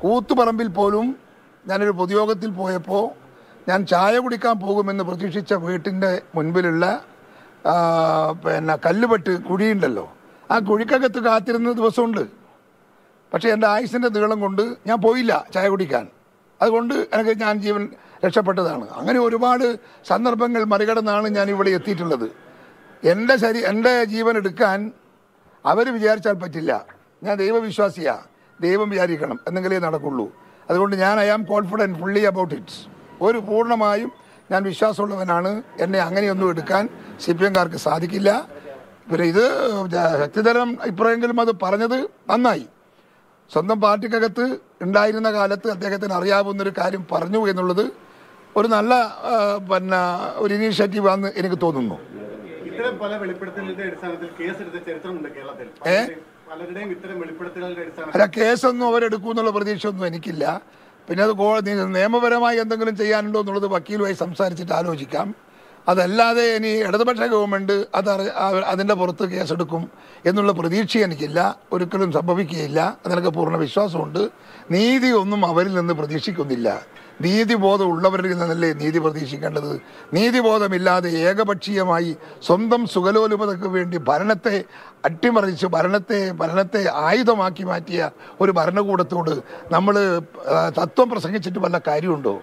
കൂത്തുപറമ്പിൽ പോലും ഞാനൊരു പൊതുയോഗത്തിൽ പോയപ്പോൾ ഞാൻ ചായ കുടിക്കാൻ പോകുമെന്ന് പ്രതീക്ഷിച്ച വീട്ടിൻ്റെ മുൻപിലുള്ള ആ, പിന്നെ കല്ലുപെട്ട് കുഴിയുണ്ടല്ലോ ആ കുഴിക്കകത്ത് കാത്തിരുന്ന ദിവസമുണ്ട് പക്ഷേ എൻ്റെ ആയുസിൻ്റെ നീളം കൊണ്ട് ഞാൻ പോയില്ല ചായ കുടിക്കാൻ അതുകൊണ്ട് എനിക്ക് ഞാൻ ജീവൻ രക്ഷപ്പെട്ടതാണ് അങ്ങനെ ഒരുപാട് സന്ദർഭങ്ങൾ മറികടന്നാണ് ഞാൻ ഇവിടെ എത്തിയിട്ടുള്ളത് എൻ്റെ ശരീ എൻ്റെ ജീവൻ എടുക്കാൻ അവർ വിചാരിച്ചാൽ പറ്റില്ല ഞാൻ ദൈവവിശ്വാസിയാ ദൈവം വിചാരിക്കണം എന്നെങ്കിലേ നടക്കുള്ളൂ അതുകൊണ്ട് ഞാൻ I am confident fully about it's ഒരു പൂർണ്ണമായും ഞാൻ വിശ്വാസമുള്ളവനാണ് എന്നെ അങ്ങനെയൊന്നും എടുക്കാൻ സി പി എംകാർക്ക് സാധിക്കില്ല പിന്നെ ഇത് ശക്തിധരം ഇപ്പോഴെങ്കിലും അത് പറഞ്ഞത് നന്നായി സ്വന്തം പാർട്ടിക്കകത്ത് ഉണ്ടായിരുന്ന കാലത്ത് അദ്ദേഹത്തിന് അറിയാവുന്നൊരു കാര്യം പറഞ്ഞു എന്നുള്ളത് ഒരു നല്ല ആ, പിന്നെ ഒരു ഇനീഷ്യേറ്റീവ് ആണെന്ന് എനിക്ക് തോന്നുന്നു ഇത്തരം പല വെളിപ്പെടുത്തലുകളുടെ അടിസ്ഥാനത്തിൽ കേസെടുത്ത ചരിത്രമുണ്ട് കേരളത്തിൽ ഏ? പലരുടെയും ഇത്തരം വെളിപ്പെടുത്തലുകളുടെ അടിസ്ഥാനത്തിൽ അല്ല കേസൊന്നും അവരെടുക്കുമെന്നുള്ള പ്രതീക്ഷയൊന്നും എനിക്കില്ല പിന്നെ അത് കോ നി- നിയമപരമായി എന്തെങ്കിലും ചെയ്യാനുണ്ടോ എന്നുള്ളത് വക്കീലുമായി സംസാരിച്ചിട്ട് ആലോചിക്കാം അതല്ലാതെ ഇനി ഇടതുപക്ഷ ഗവൺമെൻറ് അത് അറി- ആ- അതിൻ്റെ പുറത്ത് കേസെടുക്കും എന്നുള്ള പ്രതീക്ഷ എനിക്കില്ല ഒരിക്കലും സംഭവിക്കുകയില്ല അതിനൊക്കെ പൂർണ്ണ വിശ്വാസമുണ്ട് നീതി ഒന്നും അവരിൽ നിന്ന് പ്രതീക്ഷിക്കുന്നില്ല നീതിബോധം ഉള്ളവരിൽ നിന്നല്ലേ നീതി പ്രതീക്ഷിക്കേണ്ടത് നീതിബോധമില്ലാതെ ഏകപക്ഷീയമായി സ്വന്തം സുഖലോലുപതയ്ക്ക് വേണ്ടി ഭരണത്തെ അട്ടിമറിച്ച് ഭരണത്തെ ഭരണത്തെ ആയുധമാക്കി മാറ്റിയ ഒരു ഭരണകൂടത്തോട് നമ്മൾ തത്വം പ്രസംഗിച്ചിട്ട് വല്ല കാര്യമുണ്ടോ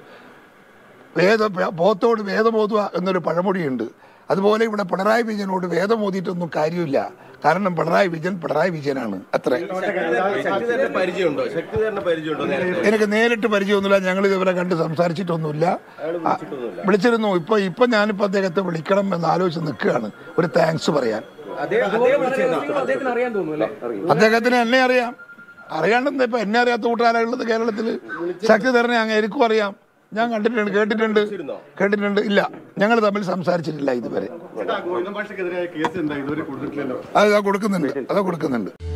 വേദ പോത്തോട് വേദമോതുക എന്നൊരു പഴമൊഴിയുണ്ട് അതുപോലെ ഇവിടെ പിണറായി വിജയനോട് വേദമോതിയിട്ടൊന്നും കാര്യമില്ല കാരണം പിണറായി വിജയൻ പിണറായി വിജയനാണ് അത്ര ശക്തിധരന്റെ പരിചയമുണ്ടോ ശക്തിധരന്റെ പരിചയമുണ്ടോ നേരത്തെ എനിക്ക് നേരിട്ട് പരിചയമൊന്നുമില്ല ഞങ്ങൾ ഇതുവരെ കണ്ട് സംസാരിച്ചിട്ടൊന്നുമില്ല ആ, വിളിച്ചിരുന്നു ഇപ്പൊ ഇപ്പൊ ഞാനിപ്പോ അദ്ദേഹത്തെ വിളിക്കണം എന്ന് ആലോചിച്ച് നിൽക്കുകയാണ് ഒരു താങ്ക്സ് പറയാൻ അദ്ദേഹം അദ്ദേഹം വിളിച്ചതാ. അദ്ദേഹത്തിന് അറിയാൻ തോന്നുന്നു അല്ലേ അദ്ദേഹത്തിന് എന്നെ അറിയാം അറിയാണ്ടെന്താ ഇപ്പൊ എന്നെ അറിയാത്ത കൂട്ടുകാരുള്ളത് കേരളത്തിൽ ശക്തിധരനെ അങ്ങ് എനിക്കും അറിയാം ഞാൻ കണ്ടിട്ടുണ്ട് കേട്ടിട്ടുണ്ട് കേട്ടിട്ടുണ്ട് ഇല്ല ഞങ്ങൾ തമ്മിൽ സംസാരിച്ചിട്ടില്ല ഇതുവരെ ചേട്ടാ ഗോവിന്ദ ഭാഷക്കെതിരായ കേസ് എന്താ ഇതുവരെ കൊടുത്തിട്ടില്ലല്ലോ അത് കൊടുക്കുന്നുണ്ട് അത് കൊടുക്കുന്നുണ്ട്